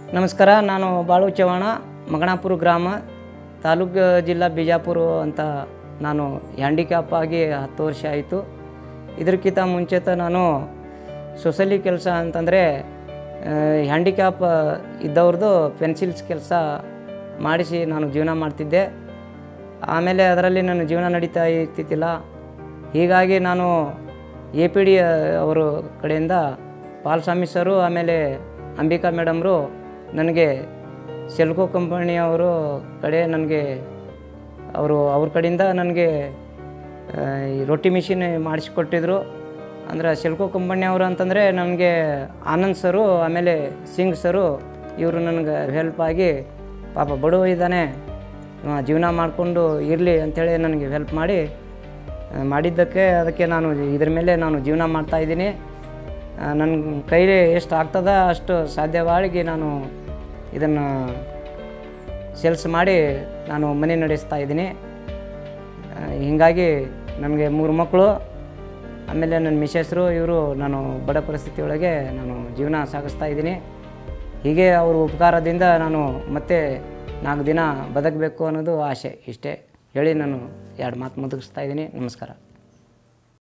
ನಮಸ್ಕಾರ ನಾನು ಬಾಳು ಚವಾಣ ಮಗಣಾಪುರ ಗ್ರಾಮ ತಾಲೂಕು ಜಿಲ್ಲಾ ಬಿಜಾಪುರ ಅಂತ ನಾನು ಹ್ಯಾಂಡಿಕ್ಯಾಪ್ ಆಗಿ ಹತ್ತು ವರ್ಷ ಆಯಿತು ಇದಕ್ಕಿಂತ ಮುಂಚೆತ ನಾನು ಸೊಸೈಲಿ ಕೆಲಸ ಅಂತಂದರೆ ಹ್ಯಾಂಡಿಕ್ಯಾಪ್ ಇದ್ದವ್ರದ್ದು ಪೆನ್ಸಿಲ್ಸ್ ಕೆಲಸ ಮಾಡಿಸಿ ನಾನು ಜೀವನ ಮಾಡ್ತಿದ್ದೆ ಆಮೇಲೆ ಅದರಲ್ಲಿ ನನ್ನ ಜೀವನ ನಡೀತಾ ಇರ್ತಿದ್ದಿಲ್ಲ ಹೀಗಾಗಿ ನಾನು ಎ ಪಿ ಡಿ ಅವರು ಕಡೆಯಿಂದ ಪಾಲ್ಸ್ವಾಮಿ ಸರು ಆಮೇಲೆ ಅಂಬಿಕಾ ಮೇಡಮ್ರು ನನಗೆ ಸೆಲ್ಕೋ ಕಂಪನಿಯವರು ಕಡೆ ನನಗೆ ಅವರು ಅವ್ರ ಕಡೆಯಿಂದ ನನಗೆ ಆ, ಈ ರೊಟ್ಟಿ ಮಿಷಿನ್ ಮಾಡಿಸಿಕೊಟ್ಟಿದ್ರು ಅಂದ್ರೆ ಸೆಲ್ಕೋ ಕಂಪನಿಯವರು ಅಂತಂದರೆ ನನಗೆ ಆನಂದ್ ಸರು ಆಮೇಲೆ ಸಿಂಗ್ ಸರು ಇವರು ನನಗೆ ಹೆಲ್ಪ್ ಆಗಿ ಪಾಪ ಬಡವ ಇದ್ದಾನೆ ಇವ ಜೀವನ ಮಾಡಿಕೊಂಡು ಇರಲಿ ಅಂಥೇಳಿ ನನಗೆ ಹೆಲ್ಪ್ ಮಾಡಿ ಆ, ಮಾಡಿದ್ದಕ್ಕೆ ಅದಕ್ಕೆ ನಾನು ಇದ್ರ ಮೇಲೆ ನಾನು ಜೀವನ ಮಾಡ್ತಾ ಇದ್ದೀನಿ ನನ್ನ ಕೈಲಿ ಎಷ್ಟು ಆಗ್ತದ ಅಷ್ಟು ಸಾಧ್ಯವಾಗಿ ನಾನು ಇದನ್ನು ಸೇಲ್ಸ್ ಮಾಡಿ ನಾನು ಮನೆ ನಡೆಸ್ತಾ ಇದ್ದೀನಿ ಆ, ಹೀಗಾಗಿ ನನಗೆ ಮೂರು ಮಕ್ಕಳು ಆಮೇಲೆ ನನ್ನ ಮಿಸೆಸ್ರು ಇವರು ನಾನು ಬಡ ಪರಿಸ್ಥಿತಿ ಒಳಗೆ ನಾನು ಜೀವನ ಸಾಗಿಸ್ತಾ ಇದ್ದೀನಿ ಹೀಗೆ ಅವ್ರ ಉಪಕಾರದಿಂದ ನಾನು ಮತ್ತೆ ನಾಲ್ಕು ದಿನ ಬದುಕಬೇಕು ಅನ್ನೋದು ಆಸೆ ಇಷ್ಟೇ ಹೇಳಿ ನಾನು ಎರಡು ಮಾತು ಮುಗಿಸ್ತಾ ಇದ್ದೀನಿ ನಮಸ್ಕಾರ